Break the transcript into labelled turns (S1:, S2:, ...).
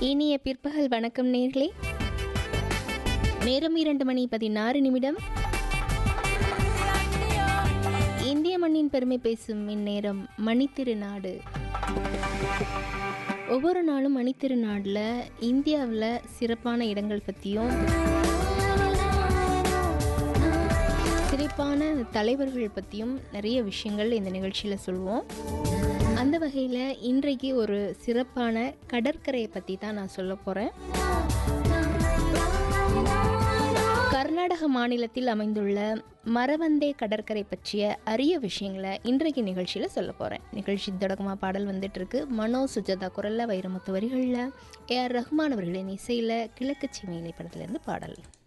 S1: இனிய பிற்பகல் வணக்கம் நேர்களே நேரம் இரண்டு மணி பதினாறு நிமிடம் இந்திய மண்ணின் பெருமை பேசும் இந்நேரம் மணித்திருநாடு ஒவ்வொரு நாளும் மணித்திருநாடில் இந்தியாவில் சிறப்பான இடங்கள் பற்றியும் சிறப்பான தலைவர்கள் பற்றியும் நிறைய விஷயங்கள் இந்த நிகழ்ச்சியில் சொல்லுவோம் அந்த வகையில் இன்றைக்கு ஒரு சிறப்பான கடற்கரையை பற்றி தான் நான் சொல்ல போகிறேன் கர்நாடக மாநிலத்தில் அமைந்துள்ள மரவந்தே கடற்கரை பற்றிய அரிய விஷயங்களை இன்றைக்கு நிகழ்ச்சியில் சொல்ல போகிறேன் நிகழ்ச்சி தொடக்கமாக பாடல் வந்துட்டுருக்கு மனோ சுஜாதா குரலில் வைரமுத்து வரிகளில் ஏஆர் ரஹ்மான் அவர்களின் இசையில் கிழக்கு சீமையிலை படத்துலேருந்து பாடல்